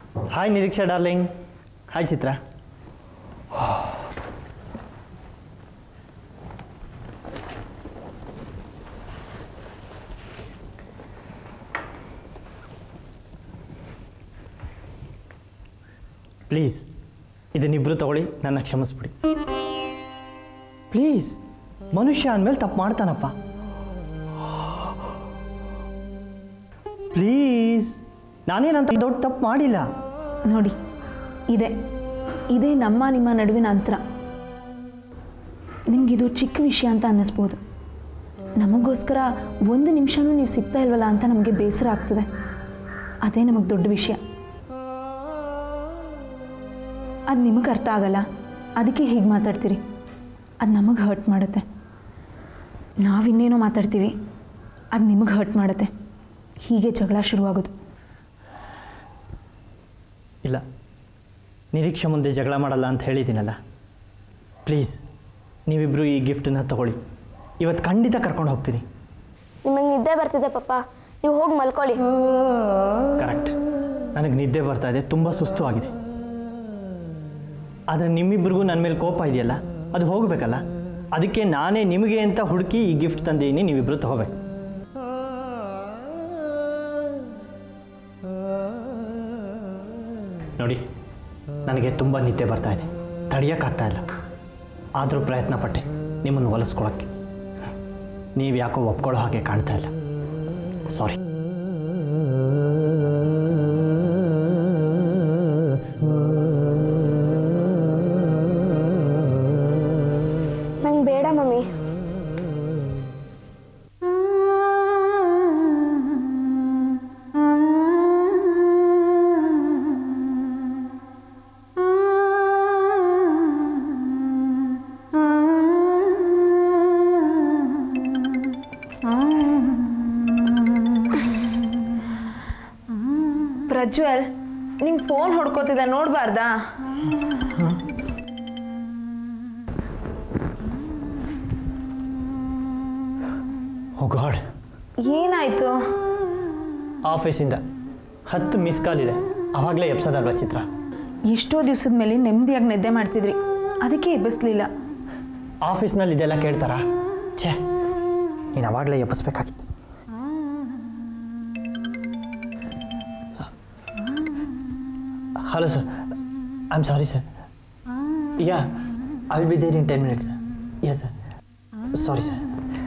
Hi Niriksha darling hi Chitra please ಇದನ್ನಿಬ್ಬರು ತಗೊಳ್ಳಿ ನನ್ನ ಕ್ಷಮಿಸ್ಬಿಡಿ ಪ್ಲೀಸ್ ಮನುಷ್ಯ ಅಂದಮೇಲೆ ತಪ್ಪು ಮಾಡ್ತಾನಪ್ಪ ಪ್ಲೀಸ್ ನಾನೇನಂತ ದೊಡ್ಡ ತಪ್ಪು ಮಾಡಿಲ್ಲ ನೋಡಿ ಇದೆ ಇದೇ ನಮ್ಮ ನಿಮ್ಮ ನಡುವಿನ ಅಂತರ ನಿಮಗಿದು ಚಿಕ್ಕ ವಿಷಯ ಅಂತ ಅನ್ನಿಸ್ಬೋದು ನಮಗೋಸ್ಕರ ಒಂದು ನಿಮಿಷನೂ ನೀವು ಸಿಗ್ತಾ ಇಲ್ವಲ್ಲ ಅಂತ ನಮಗೆ ಬೇಸರ ಆಗ್ತದೆ ಅದೇ ನಮಗೆ ದೊಡ್ಡ ವಿಷಯ ಅದು ನಿಮಗೆ ಅರ್ಥ ಆಗಲ್ಲ ಅದಕ್ಕೆ ಹೀಗೆ ಮಾತಾಡ್ತೀರಿ ಅದು ನಮಗೆ ಹರ್ಟ್ ಮಾಡುತ್ತೆ ನಾವಿನ್ನೇನೋ ಮಾತಾಡ್ತೀವಿ ಅದು ನಿಮಗೆ ಹರ್ಟ್ ಮಾಡುತ್ತೆ ಹೀಗೆ ಜಗಳ ಶುರುವಾಗೋದು ಇಲ್ಲ ನಿರೀಕ್ಷೆ ಮುಂದೆ ಜಗಳ ಮಾಡಲ್ಲ ಅಂತ ಹೇಳಿದ್ದೀನಲ್ಲ ಪ್ಲೀಸ್ ನೀವಿಬ್ಬರು ಈ ಗಿಫ್ಟನ್ನ ತಗೊಳ್ಳಿ ಇವತ್ತು ಖಂಡಿತ ಕರ್ಕೊಂಡು ಹೋಗ್ತೀನಿ ನಿಮಗೆ ನಿದ್ದೆ ಬರ್ತಿದೆ ಪಪ್ಪ ನೀವು ಹೋಗಿ ಮಲ್ಕೊಳ್ಳಿ ಕರೆಕ್ಟ್ ನನಗೆ ನಿದ್ದೆ ಬರ್ತಾ ಇದೆ ತುಂಬ ಸುಸ್ತು ಆಗಿದೆ ಆದರೆ ನಿಮ್ಮಿಬ್ಬರಿಗೂ ನನ್ನ ಮೇಲೆ ಕೋಪ ಇದೆಯಲ್ಲ ಅದು ಹೋಗಬೇಕಲ್ಲ ಅದಕ್ಕೆ ನಾನೇ ನಿಮಗೆ ಅಂತ ಹುಡುಕಿ ಈ ಗಿಫ್ಟ್ ತಂದಿದ್ದೀನಿ ನೀವಿಬ್ಬರು ತಗೋಬೇಕು ನೋಡಿ ನನಗೆ ತುಂಬ ನಿದ್ದೆ ಬರ್ತಾ ಇದೆ ತಡೆಯೋಕ್ಕಾಗ್ತಾ ಇಲ್ಲ ಆದರೂ ಪ್ರಯತ್ನ ಪಟ್ಟೆ ನಿಮ್ಮನ್ನು ಹೊಲಿಸ್ಕೊಳಕ್ಕೆ ನೀವು ಯಾಕೋ ಒಪ್ಕೊಳ್ಳೋ ಹಾಗೆ ಕಾಣ್ತಾ ಇಲ್ಲ ಸಾರಿ ನಂಗೆ ಬೇಡ ಮಮ್ಮಿ ಪ್ರಜ್ವಲ್ ನಿಮ್ಮ ಫೋನ್ ಹೊಡ್ಕೋತಿದ್ದ ನೋಡಬಾರ್ದಾ ಓ ಗಾಡ್ ಏನಾಯ್ತು ಆಫೀಸಿಂದ ಹತ್ತು ಮಿಸ್ ಕಾಲ್ ಇದೆ ಆವಾಗಲೇ ಎಪ್ಸೋದಲ್ವ ಚಿತ್ರ ಎಷ್ಟೋ ದಿವಸದ ಮೇಲೆ ನೆಮ್ಮದಿಯಾಗಿ ನಿದ್ದೆ ಮಾಡ್ತಿದ್ರಿ ಅದಕ್ಕೆ ಎಬ್ಬಿಸ್ಲಿಲ್ಲ ಆಫೀಸ್ನಲ್ಲಿ ಇದೆಲ್ಲ ಕೇಳ್ತಾರಾ ಛೇ ನೀನು ಅವಾಗಲೇ ಎಬ್ಬಿಸ್ಬೇಕಾಗಿತ್ತು hello sir I am sorry sir ya I will be there in ten minutes yes sir sorry sir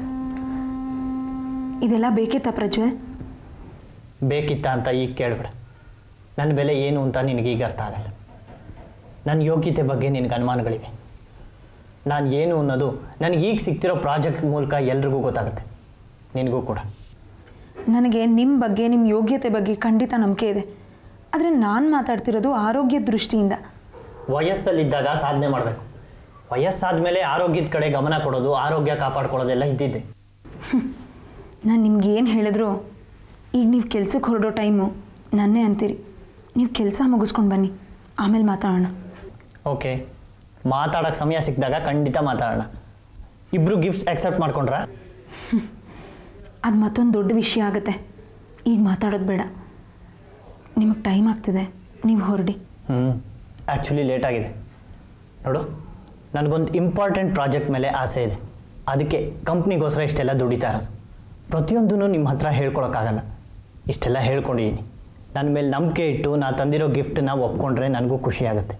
ಇದೆಲ್ಲ ಬೇಕಿತ್ತಾ ಪ್ರಜ್ವಲ್ ಬೇಕಿತ್ತ ಅಂತ ಈಗ ಕೇಳಬೇಡ ನನ್ನ ಬೆಲೆ ಏನು ಅಂತ ನಿನಗೆ ಈಗ ಅರ್ಥ ಆಗಲ್ಲ ನನ್ನ ಯೋಗ್ಯತೆ ಬಗ್ಗೆ ನಿನಗೆ ಅನುಮಾನಗಳಿವೆ ನಾನು ಏನು ಅನ್ನೋದು ನನಗೆ ಈಗ ಸಿಗ್ತಿರೋ ಪ್ರಾಜೆಕ್ಟ್ ಮೂಲಕ ಎಲ್ರಿಗೂ ಗೊತ್ತಾಗುತ್ತೆ ನಿನಗೂ ಕೂಡ ನನಗೆ ನಿಮ್ಮ ಬಗ್ಗೆ ನಿಮ್ಮ ಯೋಗ್ಯತೆ ಬಗ್ಗೆ ಖಂಡಿತ ನಂಬಿಕೆ ಇದೆ ಆದರೆ ನಾನು ಮಾತಾಡ್ತಿರೋದು ಆರೋಗ್ಯ ದೃಷ್ಟಿಯಿಂದ ವಯಸ್ಸಲ್ಲಿದ್ದಾಗ ಸಾಧನೆ ಮಾಡಬೇಕು ವಯಸ್ಸಾದ ಮೇಲೆ ಆರೋಗ್ಯದ ಕಡೆ ಗಮನ ಕೊಡೋದು ಆರೋಗ್ಯ ಕಾಪಾಡ್ಕೊಳ್ಳೋದೆಲ್ಲ ಇದ್ದಿದ್ದೆ ನಾನು ನಿಮ್ಗೆ ಏನು ಹೇಳಿದ್ರು ಈಗ ನೀವು ಕೆಲ್ಸಕ್ಕೆ ಹೊರಡೋ ಟೈಮು ನನ್ನೇ ಅಂತೀರಿ ನೀವು ಕೆಲಸ ಮುಗಿಸ್ಕೊಂಡು ಬನ್ನಿ ಆಮೇಲೆ ಮಾತಾಡೋಣ ಓಕೆ ಮಾತಾಡೋಕ್ಕೆ ಸಮಯ ಸಿಕ್ಕಿದಾಗ ಖಂಡಿತ ಮಾತಾಡೋಣ ಇಬ್ಬರು ಗಿಫ್ಟ್ಸ್ ಆಕ್ಸೆಪ್ಟ್ ಮಾಡ್ಕೊಂಡ್ರಾ ಅದು ಮತ್ತೊಂದು ದೊಡ್ಡ ವಿಷಯ ಆಗುತ್ತೆ ಈಗ ಮಾತಾಡೋದು ಬೇಡ ನಿಮಗೆ ಟೈಮ್ ಆಗ್ತಿದೆ ನೀವು ಹೊರಡಿ ಹ್ಞೂ ಆ್ಯಕ್ಚುಲಿ ಲೇಟ್ ಆಗಿದೆ ನೋಡು ನನಗೊಂದು ಇಂಪಾರ್ಟೆಂಟ್ ಪ್ರಾಜೆಕ್ಟ್ ಮೇಲೆ ಆಸೆ ಇದೆ ಅದಕ್ಕೆ ಕಂಪ್ನಿಗೋಸ್ಕರ ಇಷ್ಟೆಲ್ಲ ದುಡಿತಾ ಇರೋದು ಪ್ರತಿಯೊಂದೂ ನಿಮ್ಮ ಹತ್ರ ಹೇಳ್ಕೊಳಕ್ಕಾಗಲ್ಲ ಇಷ್ಟೆಲ್ಲ ಹೇಳ್ಕೊಂಡಿದ್ದೀನಿ ನನ್ನ ಮೇಲೆ ನಂಬಿಕೆ ಇಟ್ಟು ನಾನು ತಂದಿರೋ ಗಿಫ್ಟನ್ನ ಒಪ್ಕೊಂಡ್ರೆ ನನಗೂ ಖುಷಿ ಆಗುತ್ತೆ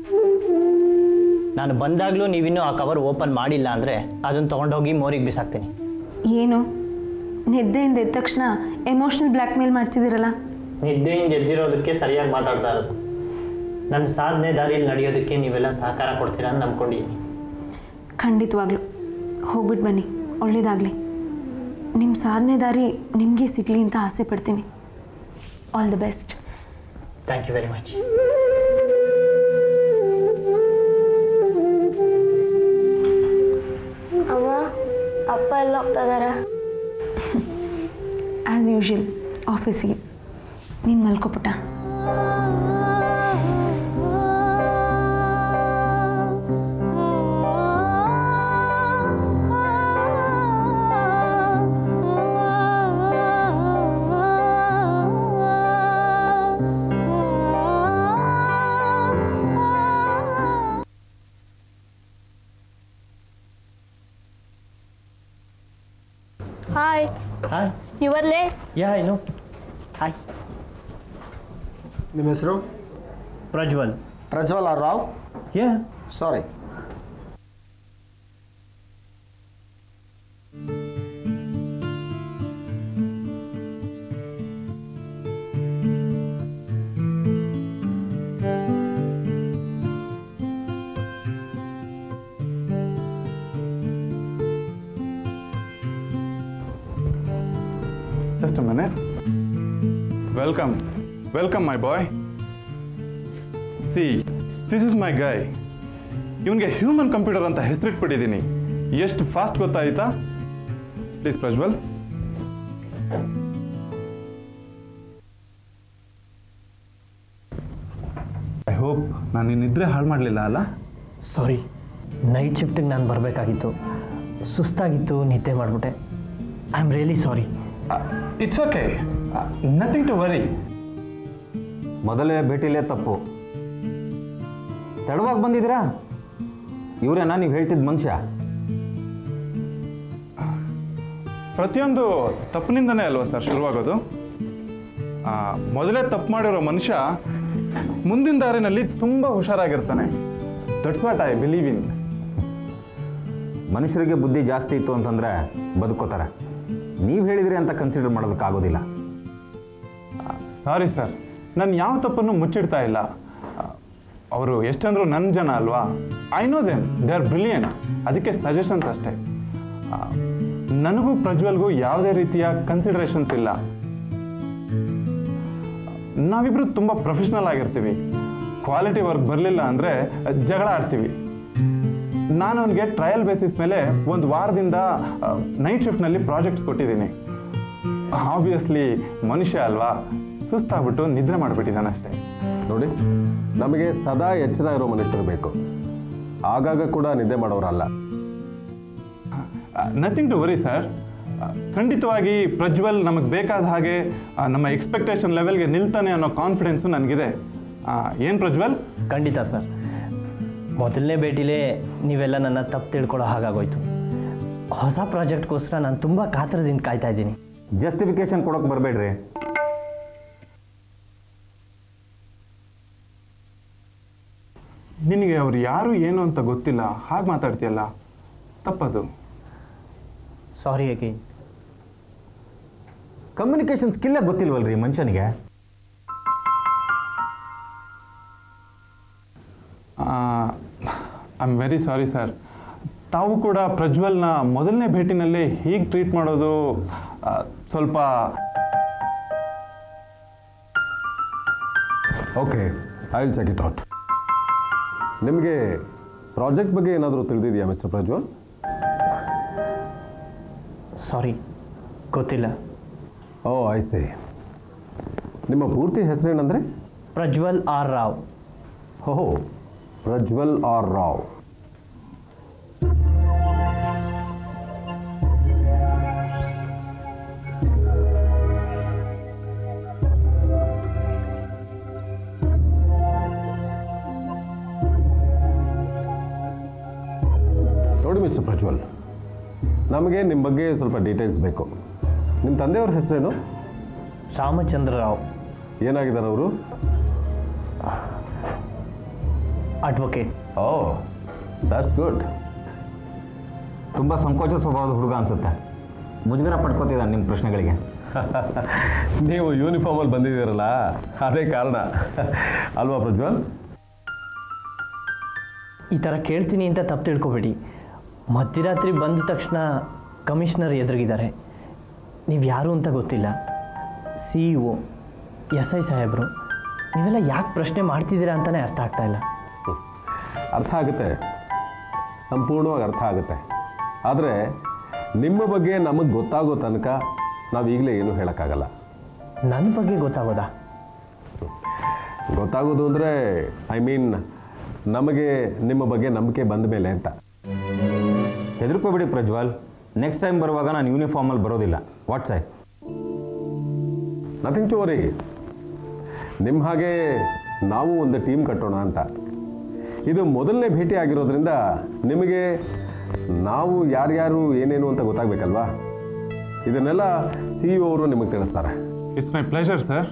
ನಾನು ಬಂದಾಗಲೂ ನೀವಿನ್ನೂ ಆ ಕವರ್ ಓಪನ್ ಮಾಡಿಲ್ಲ ಅಂದರೆ ಅದನ್ನು ತೊಗೊಂಡೋಗಿ ಮೋರಿಗೆ ಬಿಸಾಕ್ತೀನಿ ಏನು ನಿದ್ದೆಯಿಂದ ಎದ್ದ ತಕ್ಷಣ ಎಮೋಷ್ನಲ್ ಬ್ಲ್ಯಾಕ್ ಮೇಲ್ ಮಾಡ್ತಿದ್ದೀರಲ್ಲ ನಿದ್ದೆಯಿಂದ ಎದ್ದಿರೋದಕ್ಕೆ ಸರಿಯಾಗಿ ಮಾತಾಡ್ತಾ ಇರೋದು ನನ್ನ ಸಾಧನೆ ದಾರಿಯಲ್ಲಿ ನಡೆಯೋದಕ್ಕೆ ನೀವೆಲ್ಲ ಸಹಕಾರ ಕೊಡ್ತೀರಾ ಅಂತ ನಂಬ್ಕೊಂಡಿದ್ದೀನಿ ಖಂಡಿತವಾಗ್ಲೂ ಹೋಗ್ಬಿಟ್ಟು ಬನ್ನಿ ಒಳ್ಳೇದಾಗಲಿ ನಿಮ್ಮ ಸಾಧನೆ ದಾರಿ ನಿಮಗೆ ಸಿಗಲಿ ಅಂತ ಆಸೆ ಪಡ್ತೀನಿ all the best thank you very much ಅಮ್ಮ ಅಪ್ಪ ಎಲ್ಲ ಹೋಗ್ತಾ ಇದಾರೆ ಆ್ಯಸ್ ಯೂಶುವಲ್ ಆಫೀಸಿಗೆ ನೀನು ಮಲ್ಕೊಪುಟ್ಟ ಆ ಹಾಯ್ ಯುವರ್ ಲೇ ಯಾ ಏನು ಹಾಯ್ ನಿಮ್ಮ ಹೆಸರು Prajwal Prajwal R Rao ya sorry Just a minute. Welcome. Welcome, my boy. See, this is my guy. ಇವನಿಗೆ ಹ್ಯೂಮನ್ ಕಂಪ್ಯೂಟರ್ ಅಂತ ಹೆಸರಿಟ್ಬಿಟ್ಟಿದ್ದೀನಿ ಎಷ್ಟು ಫಾಸ್ಟ್ ಗೊತ್ತಾಯ್ತಾ ಪ್ಲೀಸ್ ಪ್ರಜ್ವಲ್ ಐ ಹೋಪ್ ನಾನು ನಿನ್ನ ನಿದ್ರೆ ಹಾಳು ಮಾಡಲಿಲ್ಲ ಅಲ್ಲ ಸಾರಿ ನೈಟ್ ಶಿಫ್ಟಿಗೆ ನಾನು ಬರಬೇಕಾಗಿತ್ತು ಸುಸ್ತಾಗಿತ್ತು ನಿದ್ದೆ ಮಾಡಿಬಿಟ್ಟೆ I am really sorry it's okay nothing to worry ಮೊದಲೇ ಭೇಟಿಲೇ ತಪ್ಪು ತಡವಾಗಿ ಬಂದಿದ್ದೀರಾ ಇವರೇನಾ ನೀವು ಹೇಳ್ತಿದ್ದ ಮನುಷ್ಯ ಪ್ರತಿಯೊಂದು ತಪ್ಪಿನಿಂದನೇ ಅಲ್ವಾ ಸರ್ ಶುರುವಾಗೋದು ಆ, ಮೊದಲೇ ತಪ್ಪು ಮಾಡಿರೋ ಮನುಷ್ಯ ಮುಂದಿನ ದಾರಿನಲ್ಲಿ ತುಂಬ ಹುಷಾರಾಗಿರ್ತಾನೆ that's what I believe in ಮನುಷ್ಯರಿಗೆ ಬುದ್ಧಿ ಜಾಸ್ತಿ ಇತ್ತು ಅಂತಂದರೆ ಬದುಕೋತಾರೆ ನೀವು ಹೇಳಿದ್ರಿ ಅಂತ ಕನ್ಸಿಡರ್ ಮಾಡೋದಕ್ಕಾಗೋದಿಲ್ಲ ಸಾರಿ ಸರ್ ನಾನು ಯಾವ ತಪ್ಪನ್ನು ಮುಚ್ಚಿಡ್ತಾ ಇಲ್ಲ ಅವರು ಎಷ್ಟಂದ್ರು ನನ್ನ ಜನ ಅಲ್ವಾ I know them they are brilliant ಅದಕ್ಕೆ ಸಜೆಷನ್ಸ್ ಅಷ್ಟೇ ಆ, ನನಗೂ ಪ್ರಜ್ವಲ್ಗೂ ಯಾವುದೇ ರೀತಿಯ ಕನ್ಸಿಡರೇಷನ್ಸ್ ಇಲ್ಲ ನಾವಿಬ್ರು ತುಂಬ ಪ್ರೊಫೆಷ್ನಲ್ ಆಗಿರ್ತೀವಿ ಕ್ವಾಲಿಟಿ ವರ್ಕ್ ಬರಲಿಲ್ಲ ಅಂದರೆ ಜಗಳ ಆಡ್ತೀವಿ ನಾನು ಅವನಿಗೆ ಟ್ರಯಲ್ ಬೇಸಿಸ್ ಮೇಲೆ ಒಂದು ವಾರದಿಂದ ನೈಟ್ ಶಿಫ್ಟ್ನಲ್ಲಿ ಪ್ರಾಜೆಕ್ಟ್ಸ್ ಕೊಟ್ಟಿದ್ದೀನಿ ಆಬ್ವಿಯಸ್ಲಿ ಮನುಷ್ಯ ಅಲ್ವಾ ಸುಸ್ತಾಗ್ಬಿಟ್ಟು ನಿದ್ರೆ ಮಾಡಿಬಿಟ್ಟಿದ್ದಾನಷ್ಟೇ ನೋಡಿ ನಮಗೆ ಸದಾ ಎಚ್ಚರ ಇರೋ ಮನುಷ್ಯರು ಬೇಕು ಆಗಾಗ ಕೂಡ ನಿದ್ದೆ ಮಾಡೋರಲ್ಲ ನಥಿಂಗ್ ಟು ವರಿ ಸರ್ ಖಂಡಿತವಾಗಿ ಪ್ರಜ್ವಲ್ ನಮಗೆ ಬೇಕಾದ ಹಾಗೆ ಆ, ನಮ್ಮ ಎಕ್ಸ್ಪೆಕ್ಟೇಷನ್ ಲೆವೆಲ್ಗೆ ನಿಲ್ತಾನೆ ಅನ್ನೋ ಕಾನ್ಫಿಡೆನ್ಸು ನನಗಿದೆ ಏನು ಪ್ರಜ್ವಲ್ ಖಂಡಿತ ಸರ್ ಮೊದಲನೇ ಭೇಟಿಲೇ ನೀವೆಲ್ಲ ನನ್ನ ತಪ್ಪು ತಿಳ್ಕೊಳ್ಳೋ ಹಾಗಾಗೋಯ್ತು ಹೊಸ ಪ್ರಾಜೆಕ್ಟ್ಗೋಸ್ಕರ ನಾನು ತುಂಬ ಕಾತರದಿಂದ ಕಾಯ್ತಾ ಇದ್ದೀನಿ ಜಸ್ಟಿಫಿಕೇಶನ್ ಕೊಡೋಕೆ ಬರಬೇಡ್ರಿ ನಿನಗೆ ಅವ್ರು ಯಾರು ಏನು ಅಂತ ಗೊತ್ತಿಲ್ಲ ಹಾಗೆ ಮಾತಾಡ್ತೀಯಲ್ಲ ತಪ್ಪದು ಸಾರಿ ಅಗೈನ್ ಕಮ್ಯುನಿಕೇಷನ್ ಸ್ಕಿಲ್ಲೇ ಗೊತ್ತಿಲ್ವಲ್ರಿ ಮನುಷ್ಯನಿಗೆ I am very sorry sir ತಾವು ಕೂಡ ಪ್ರಜ್ವಲ್ನ ಮೊದಲನೇ ಭೇಟಿನಲ್ಲಿ ಹೀಗೆ ಟ್ರೀಟ್ ಮಾಡೋದು ಆ, ಸ್ವಲ್ಪ okay I will check it out ನಿಮಗೆ ಪ್ರಾಜೆಕ್ಟ್ ಬಗ್ಗೆ ಏನಾದರೂ ತಿಳಿದಿದೆಯಾ ಮಿಸ್ಟರ್ ಪ್ರಜ್ವಲ್ ಸಾರಿ ಗೊತ್ತಿಲ್ಲ ಓ ಐ ಸಿ ನಿಮ್ಮ ಪೂರ್ತಿ ಹೆಸರೇನಂದರೆ ಪ್ರಜ್ವಲ್ ಆರ್ ರಾವ್ ಓಹೋ ಪ್ರಜ್ವಲ್ ಆರ್ ರಾವ್ ನೋಡಿ ಮಿಸ್ಟರ್ ಪ್ರಜ್ವಲ್ ನಮಗೆ ನಿಮ್ಮ ಬಗ್ಗೆ ಸ್ವಲ್ಪ ಡೀಟೇಲ್ಸ್ ಬೇಕು ನಿಮ್ಮ ತಂದೆಯವ್ರ ಹೆಸರೇನು ರಾಮಚಂದ್ರ ರಾವ್ ಏನಾಗಿದ್ದಾರೆ ಅವರು ಅಡ್ವೊಕೇಟ್ ಓ ದಟ್ಸ್ ಗುಡ್ ತುಂಬ ಸಂಕೋಚ ಸ್ವಭಾವದ ಹುಡುಗ ಅನ್ಸುತ್ತೆ ಮುಜುಗರ ಪಡ್ಕೋತಿದ್ದಾನೆ ನಿಮ್ಮ ಪ್ರಶ್ನೆಗಳಿಗೆ ನೀವು ಯೂನಿಫಾರ್ಮಲ್ಲಿ ಬಂದಿದ್ದೀರಲ್ಲ ಅದೇ ಕಾರಣ ಅಲ್ವಾ ಪ್ರಜ್ವಲ್ ಈ ಥರ ಕೇಳ್ತೀನಿ ಅಂತ ತಪ್ಪು ತಿಳ್ಕೊಬೇಡಿ ಮಧ್ಯರಾತ್ರಿ ಬಂದ ತಕ್ಷಣ ಕಮಿಷನರ್ ಎದುರಿಗಿದ್ದಾರೆ ನೀವು ಯಾರು ಅಂತ ಗೊತ್ತಿಲ್ಲ C E O S I ಸಾಹೇಬರು ನೀವೆಲ್ಲ ಯಾಕೆ ಪ್ರಶ್ನೆ ಮಾಡ್ತಿದ್ದೀರಾ ಅಂತಲೇ ಅರ್ಥ ಆಗ್ತಾ ಇಲ್ಲ ಅರ್ಥ ಆಗುತ್ತೆ ಸಂಪೂರ್ಣವಾಗಿ ಅರ್ಥ ಆಗುತ್ತೆ ಆದರೆ ನಿಮ್ಮ ಬಗ್ಗೆ ನಮಗೆ ಗೊತ್ತಾಗೋ ತನಕ ನಾವು ಈಗಲೇ ಏನೂ ಹೇಳೋಕ್ಕಾಗಲ್ಲ ನನ್ನ ಬಗ್ಗೆ ಗೊತ್ತಾಗೋದಾ ಗೊತ್ತಾಗೋದು ಅಂದರೆ ಐ ಮೀನ್ ನಮಗೆ ನಿಮ್ಮ ಬಗ್ಗೆ ನಂಬಿಕೆ ಬಂದ ಮೇಲೆ ಅಂತ ಹೆದರ್ಕೋಬೇಡಿ ಪ್ರಜ್ವಲ್ ನೆಕ್ಸ್ಟ್ ಟೈಮ್ ಬರುವಾಗ ನಾನು ಯೂನಿಫಾರ್ಮಲ್ಲಿ ಬರೋದಿಲ್ಲ what's I nothing to worry ನಿಮ್ಮ ಹಾಗೆ ನಾವು ಒಂದು ಟೀಮ್ ಕಟ್ಟೋಣ ಅಂತ ಇದು ಮೊದಲನೇ ಭೇಟಿ ಆಗಿರೋದ್ರಿಂದ ನಿಮಗೆ ನಾವು ಯಾರ್ಯಾರು ಏನೇನು ಅಂತ ಗೊತ್ತಾಗಬೇಕಲ್ವಾ ಇದನ್ನೆಲ್ಲ ಸಿ ಇ ಅವರು ನಿಮಗೆ ತಿಳಿಸ್ತಾರೆ ಇಟ್ಸ್ ಮೈ ಪ್ಲೆಷರ್ ಸರ್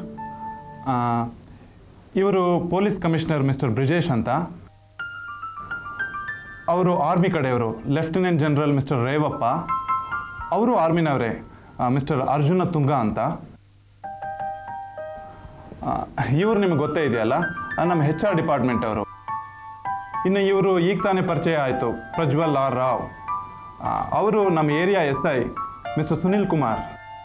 ಇವರು ಪೊಲೀಸ್ ಕಮಿಷನರ್ ಮಿಸ್ಟರ್ ಬ್ರಿಜೇಶ್ ಅಂತ ಅವರು ಆರ್ಮಿ ಕಡೆಯವರು ಲೆಫ್ಟಿನೆಂಟ್ ಜನರಲ್ ಮಿಸ್ಟರ್ ರೇವಪ್ಪ ಅವರು ಆರ್ಮಿನವರೇ ಮಿಸ್ಟರ್ ಅರ್ಜುನ ತುಂಗ ಅಂತ ಇವರು ನಿಮಗೆ ಗೊತ್ತೇ ಇದೆಯಲ್ಲ ಆ, ನಮ್ಮ ಹೆಚ್ ಆರ್ ಡಿಪಾರ್ಟ್ಮೆಂಟ್ ಅವರು ಇನ್ನು ಇವರು ಈಗ ತಾನೇ ಪರಿಚಯ ಆಯಿತು ಪ್ರಜ್ವಲ್ ಆರ್ ರಾವ್ ಅವರು ನಮ್ಮ area S I mister Sunil Kumar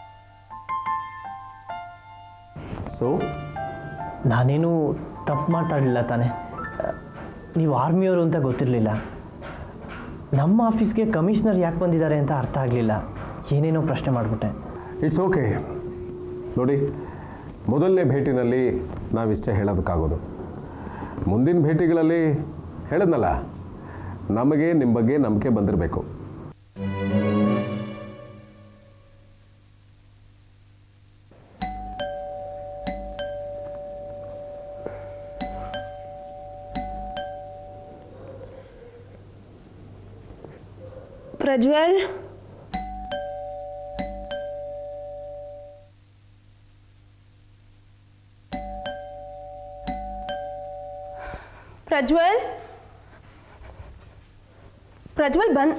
so ನಾನೇನು ತಪ್ಪು ಮಾತಾಡಲಿಲ್ಲ ತಾನೆ ನೀವು ಆರ್ಮಿಯವರು ಅಂತ ಗೊತ್ತಿರಲಿಲ್ಲ ನಮ್ಮ ಆಫೀಸ್ಗೆ ಕಮಿಷನರ್ ಯಾಕೆ ಬಂದಿದ್ದಾರೆ ಅಂತ ಅರ್ಥ ಆಗಲಿಲ್ಲ ಏನೇನೋ ಪ್ರಶ್ನೆ ಮಾಡಿಬಿಟ್ಟೆ ಇಟ್ಸ್ ಓಕೆ ನೋಡಿ ಮೊದಲನೇ ಭೇಟಿನಲ್ಲಿ ನಾವಿಷ್ಟೇ ಹೇಳೋದಕ್ಕಾಗೋದು ಮುಂದಿನ ಭೇಟಿಗಳಲ್ಲಿ ಹೇಳಿದ್ನಲ್ಲ ನಮಗೆ ನಿಮ್ಮ ಬಗ್ಗೆ ನಂಬಿಕೆ ಬಂದಿರಬೇಕು ಪ್ರಜ್ವಲ್ ಪ್ರಜ್ವಲ್ ಪ್ರಜ್ವಲ್ ಬಂದ್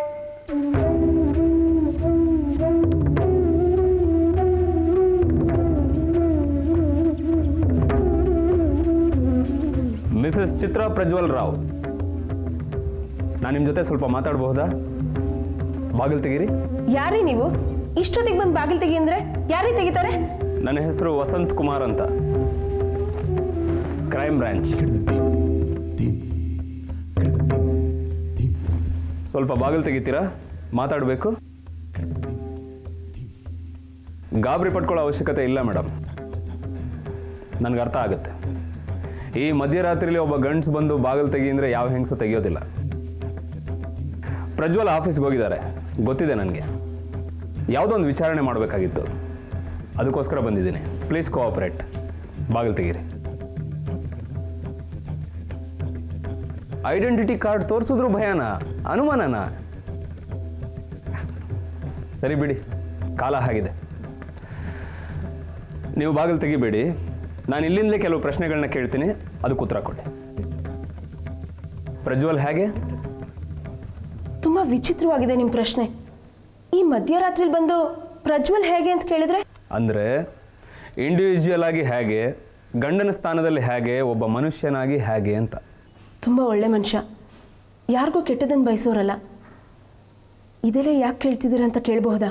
ಮಿಸಸ್ ಚಿತ್ರಾ ಪ್ರಜ್ವಲ್ ರಾವ್ ನಾನು ನಿಮ್ಮ ಜೊತೆ ಸ್ವಲ್ಪ ಮಾತಾಡಬಹುದಾ ಬಾಗಿಲು ತೆಗೀರಿ ಯಾರೀ ನೀವು ಇಷ್ಟೊತ್ತಿಗೆ ಬಂದು ಬಾಗಿಲು ತೆಗಿ ಅಂದ್ರೆ ಯಾರೀ ತೆಗಿತಾರೆ ನನ್ನ ಹೆಸರು ವಸಂತ್ ಕುಮಾರ್ ಅಂತ ಕ್ರೈಮ್ ಬ್ರಾಂಚ್ ಸ್ವಲ್ಪ ಬಾಗಿಲು ತೆಗಿತೀರಾ ಮಾತಾಡಬೇಕು ಗಾಬರಿ ಪಟ್ಕೊಳ್ಳೋ ಅವಶ್ಯಕತೆ ಇಲ್ಲ ಮೇಡಮ್ ನನಗೆ ಅರ್ಥ ಆಗುತ್ತೆ ಈ ಮಧ್ಯರಾತ್ರಿಲಿ ಒಬ್ಬ ಗಂಡ್ಸ್ ಬಂದು ಬಾಗಿಲು ತೆಗಿ ಅಂದ್ರೆ ಯಾವ ಹೆಂಗಸು ತೆಗಿಯೋದಿಲ್ಲ ಪ್ರಜ್ವಲ್ ಆಫೀಸ್ಗೆ ಹೋಗಿದ್ದಾರೆ ಗೊತ್ತಿದೆ ನನಗೆ ಯಾವುದೋ ಒಂದು ವಿಚಾರಣೆ ಮಾಡಬೇಕಾಗಿತ್ತು ಅದಕ್ಕೋಸ್ಕರ ಬಂದಿದ್ದೀನಿ ಪ್ಲೀಸ್ ಕೋಆಪರೇಟ್ ಬಾಗಿಲು ತೆಗೀರಿ ಐಡೆಂಟಿಟಿ ಕಾರ್ಡ್ ತೋರಿಸಿದ್ರು ಭಯನ ಅನುಮಾನನ ಸರಿ ಬಿಡಿ ಕಾಲ ಆಗಿದೆ ನೀವು ಬಾಗಿಲು ತೆಗಿಬೇಡಿ ನಾನು ಇಲ್ಲಿಂದಲೇ ಕೆಲವು ಪ್ರಶ್ನೆಗಳನ್ನ ಕೇಳ್ತೀನಿ ಅದಕ್ಕೆ ಉತ್ತರ ಕೊಡಿ ಪ್ರಜ್ವಲ್ ಹೇಗೆ ತುಂಬಾ ವಿಚಿತ್ರವಾಗಿದೆ ನಿಮ್ಮ ಪ್ರಶ್ನೆ ಈ ಮಧ್ಯರಾತ್ರಿಲಿ ಬಂದು ಪ್ರಜ್ವಲ್ ಹೇಗೆ ಅಂತ ಕೇಳಿದ್ರೆ ಅಂದರೆ ಇಂಡಿವಿಜುವಲ್ ಆಗಿ ಹೇಗೆ ಗಂಡನ ಸ್ಥಾನದಲ್ಲಿ ಹೇಗೆ ಒಬ್ಬ ಮನುಷ್ಯನಾಗಿ ಹೇಗೆ ಅಂತ ತುಂಬ ಒಳ್ಳೆ ಮನುಷ್ಯ ಯಾರಿಗೂ ಕೆಟ್ಟದನ್ನು ಬಯಸೋರಲ್ಲ ಇದೆಲ್ಲ ಯಾಕೆ ಕೇಳ್ತಿದ್ದೀರ ಅಂತ ಕೇಳಬಹುದಾ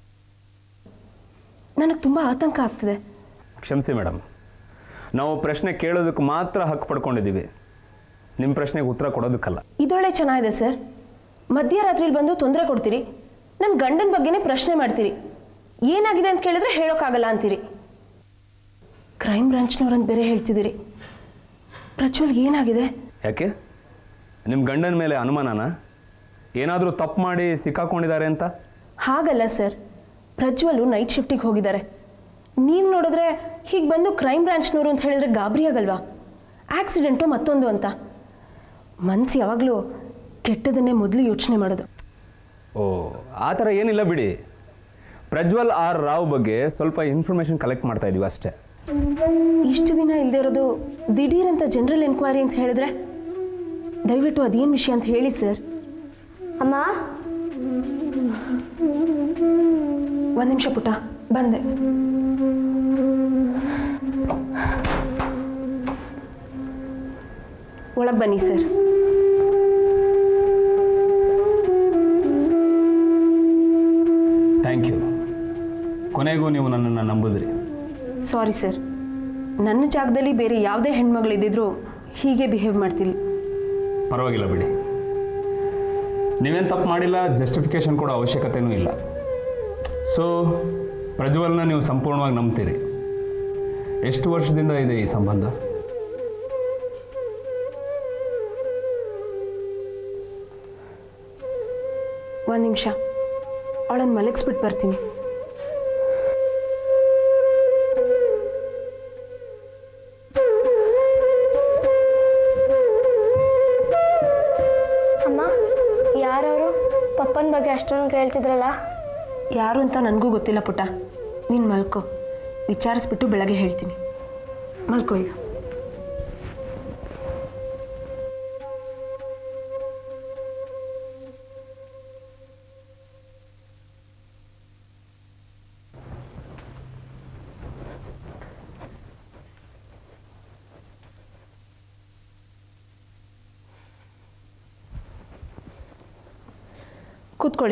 ನನಗೆ ತುಂಬ ಆತಂಕ ಆಗ್ತಿದೆ ಕ್ಷಮಿಸಿ ಮೇಡಮ್ ನಾವು ಪ್ರಶ್ನೆ ಕೇಳೋದಕ್ಕೆ ಮಾತ್ರ ಹಕ್ಕು ಪಡ್ಕೊಂಡಿದ್ದೀವಿ ನಿಮ್ಮ ಪ್ರಶ್ನೆಗೆ ಉತ್ತರ ಕೊಡೋದಕ್ಕಲ್ಲ ಇದೊಳ್ಳೆ ಚೆನ್ನಾಗಿದೆ ಸರ್ ಮಧ್ಯರಾತ್ರಿಲಿ ಬಂದು ತೊಂದರೆ ಕೊಡ್ತೀರಿ ನನ್ನ ಗಂಡನ ಬಗ್ಗೆನೇ ಪ್ರಶ್ನೆ ಮಾಡ್ತೀರಿ ಏನಾಗಿದೆ ಅಂತ ಕೇಳಿದ್ರೆ ಹೇಳೋಕ್ಕಾಗಲ್ಲ ಅಂತೀರಿ ಕ್ರೈಮ್ ಬ್ರಾಂಚ್ನವ್ರಂತ ಬೇರೆ ಹೇಳ್ತಿದ್ದೀರಿ ಪ್ರಜ್ವಲ್ಗೆ ಏನಾಗಿದೆ ಯಾಕೆ ನಿಮ್ಮ ಗಂಡನ ಮೇಲೆ ಅನುಮಾನನ ಏನಾದರೂ ತಪ್ಪು ಮಾಡಿ ಸಿಕ್ಕಾಕೊಂಡಿದ್ದಾರೆ ಅಂತ ಹಾಗಲ್ಲ ಸರ್ ಪ್ರಜ್ವಲು ನೈಟ್ ಶಿಫ್ಟಿಗೆ ಹೋಗಿದ್ದಾರೆ ನೀವು ನೋಡಿದ್ರೆ ಹೀಗೆ ಬಂದು ಕ್ರೈಮ್ ಬ್ರಾಂಚ್ನವರು ಅಂತ ಹೇಳಿದ್ರೆ ಗಾಬರಿ ಆಗಲ್ವಾ ಆಕ್ಸಿಡೆಂಟು ಮತ್ತೊಂದು ಅಂತ ಮನಸ್ಸು ಯಾವಾಗಲೂ ಕೆಟ್ಟದನ್ನೇ ಮೊದಲು ಯೋಚನೆ ಮಾಡೋದು ಓ ಆ ಥರ ಏನಿಲ್ಲ ಬಿಡಿ ಪ್ರಜ್ವಲ್ ಆರ್ ರಾವ್ ಬಗ್ಗೆ ಸ್ವಲ್ಪ ಇನ್ಫಾರ್ಮೇಷನ್ ಕಲೆಕ್ಟ್ ಮಾಡ್ತಾ ಇದೀವಿ ಅಷ್ಟೇ ಇಷ್ಟು ದಿನ ಇಲ್ಲದೆ ಇರೋದು ದಿಢೀರ್ ಅಂತ ಜನರಲ್ ಎನ್ಕ್ವೈರಿ ಅಂತ ಹೇಳಿದ್ರೆ ದಯವಿಟ್ಟು ಅದೇನು ವಿಷಯ ಅಂತ ಹೇಳಿ ಸರ್ ಅಮ್ಮ ಒಂದು ನಿಮಿಷ ಪುಟ್ಟ ಬಂದೆ ಒಳಗೆ ಬನ್ನಿ ಸರ್ ಥ್ಯಾಂಕ್ ಯು ಕೊನೆಗೂ ನೀವು ನನ್ನನ್ನು ನಂಬಿದ್ರಿ ಸಾರಿ ಸರ್ ನನ್ನ ಜಾಗದಲ್ಲಿ ಬೇರೆ ಯಾವುದೇ ಹೆಣ್ಮಗಳಿದ್ದಿದ್ರು ಹೀಗೆ ಬಿಹೇವ್ ಮಾಡ್ತಿಲ್ಲ ಪರವಾಗಿಲ್ಲ ಬಿಡಿ ನೀವೇನು ತಪ್ಪು ಮಾಡಿಲ್ಲ ಜಸ್ಟಿಫಿಕೇಶನ್ ಕೊಡೋ ಅವಶ್ಯಕತೆನೂ ಇಲ್ಲ ಸೊ ಪ್ರಜ್ವಲ್ನ ನೀವು ಸಂಪೂರ್ಣವಾಗಿ ನಂಬ್ತೀರಿ ಎಷ್ಟು ವರ್ಷದಿಂದ ಇದೆ ಈ ಸಂಬಂಧ ಒಂದು ನಿಮಿಷ ಅವಳನ್ನು ಮಲಗಿಸ್ಬಿಟ್ಟು ಬರ್ತೀನಿ ಅಮ್ಮ ಯಾರವರು ಪಪ್ಪನ ಬಗ್ಗೆ ಅಷ್ಟೊಂದು ಕೇಳ್ತಿದ್ರಲ್ಲ ಯಾರು ಅಂತ ನನಗೂ ಗೊತ್ತಿಲ್ಲ ಪುಟ್ಟ ನೀನು ಮಲ್ಕೋ ವಿಚಾರಿಸ್ಬಿಟ್ಟು ಬೆಳಗ್ಗೆ ಹೇಳ್ತೀನಿ ಮಲ್ಕೋ ಈಗ ಕೂತ್ಕೊಳ್ಳಿ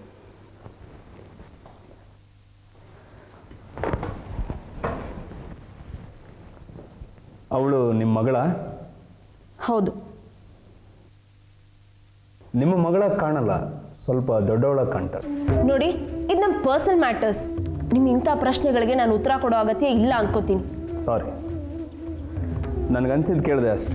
ಅವಳು ನಿಮ್ಮ ಮಗಳ ಹೌದು ನಿಮ್ಮ ಮಗಳ ಕಾಣಲ್ಲ ಸ್ವಲ್ಪ ದೊಡ್ಡವಳ ಕಾಣ್ತಾಳೆ ನೋಡಿ ಇದು ನಮ್ಮ ಪರ್ಸನಲ್ ಮ್ಯಾಟರ್ಸ್ ನಿಮ್ಮ ಇಂಥ ಪ್ರಶ್ನೆಗಳಿಗೆ ನಾನು ಉತ್ತರ ಕೊಡೋ ಅಗತ್ಯ ಇಲ್ಲ ಅನ್ಕೋತೀನಿ ಸಾರಿ ನನಗನ್ಸಿದ್ದು ಕೇಳಿದೆ ಅಷ್ಟೇ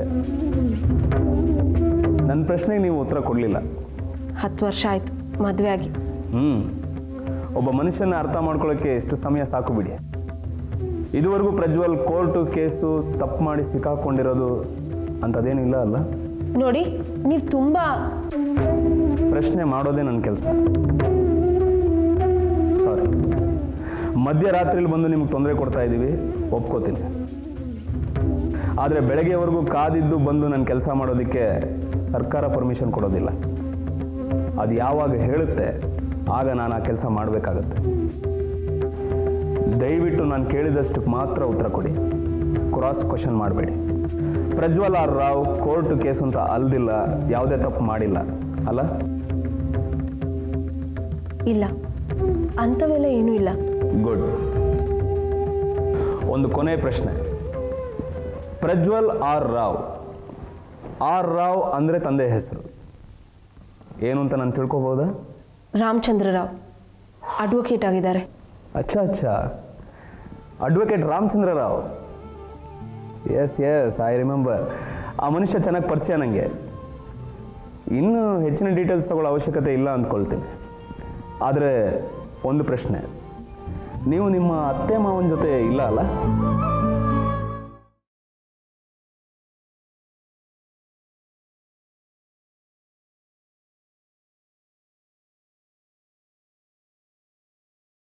ನನ್ನ ಪ್ರಶ್ನೆಗೆ ನೀವು ಉತ್ತರ ಕೊಡಲಿಲ್ಲ ಹತ್ತು ವರ್ಷ ಆಯಿತು ಮದುವೆ ಆಗಿ ಹ್ಞೂ ಒಬ್ಬ ಮನುಷ್ಯನ ಅರ್ಥ ಮಾಡ್ಕೊಳ್ಳೋಕ್ಕೆ ಎಷ್ಟು ಸಮಯ ಸಾಕು ಬಿಡಿ ಇದುವರೆಗೂ ಪ್ರಜ್ವಲ್ ಕೋರ್ಟು ಕೇಸು ತಪ್ಪು ಮಾಡಿ ಸಿಕ್ಕಾಕೊಂಡಿರೋದು ಅಂಥದ್ದೇನು ಇಲ್ಲ ಅಲ್ಲ ನೋಡಿ ನೀವು ತುಂಬ ಪ್ರಶ್ನೆ ಮಾಡೋದೇ ನನ್ನ ಕೆಲಸ ಸಾರಿ ಮಧ್ಯರಾತ್ರಿಲಿ ಬಂದು ನಿಮ್ಗೆ ತೊಂದರೆ ಕೊಡ್ತಾ ಇದ್ದೀವಿ ಒಪ್ಕೋತೀನಿ ಆದರೆ ಬೆಳಗ್ಗೆವರೆಗೂ ಕಾದಿದ್ದು ಬಂದು ನನ್ನ ಕೆಲಸ ಮಾಡೋದಕ್ಕೆ ಸರ್ಕಾರ ಪರ್ಮಿಷನ್ ಕೊಡೋದಿಲ್ಲ ಅದು ಯಾವಾಗ ಹೇಳುತ್ತೆ ಆಗ ನಾನು ಆ ಕೆಲಸ ಮಾಡಬೇಕಾಗತ್ತೆ ದಯವಿಟ್ಟು ನಾನು ಕೇಳಿದಷ್ಟಕ್ಕೆ ಮಾತ್ರ ಉತ್ತರ ಕೊಡಿ ಕ್ರಾಸ್ ಕ್ವಶನ್ ಮಾಡಬೇಡಿ Prajwal R Rao court case ಅಂತ ಅಲ್ದಿಲ್ಲ ಯಾವುದೇ ತಪ್ಪು ಮಾಡಿಲ್ಲ ಅಲ್ಲ ಇಲ್ಲ ಅಂಥವೆಲ್ಲ ಏನೂ ಇಲ್ಲ ಗುಡ್ ಒಂದು ಕೊನೆ ಪ್ರಶ್ನೆ ಪ್ರಜ್ವಲ್ ಆರ್ ರಾವ್ ಆರ್ ರಾವ್ ಅಂದರೆ ತಂದೆ ಹೆಸರು ಏನು ಅಂತ ನಾನು ತಿಳ್ಕೊಬೋದಾ ರಾಮಚಂದ್ರ ರಾವ್ ಅಡ್ವೊಕೇಟ್ ಆಗಿದ್ದಾರೆ ಅಚ್ಚಾ ಅಚ್ಚಾ advocate Ramachandra Rao yes yes I remember ಆ ಮನುಷ್ಯ ಚೆನ್ನಾಗಿ ಪರಿಚಯ ನನಗೆ ಇನ್ನೂ ಹೆಚ್ಚಿನ ಡೀಟೇಲ್ಸ್ ತಗೊಳ್ಳೋ ಅವಶ್ಯಕತೆ ಇಲ್ಲ ಅಂದ್ಕೊಳ್ತೀನಿ ಆದರೆ ಒಂದು ಪ್ರಶ್ನೆ ನೀವು ನಿಮ್ಮ ಅತ್ತೆ ಮಾವನ ಜೊತೆ ಇಲ್ಲ ಅಲ್ಲ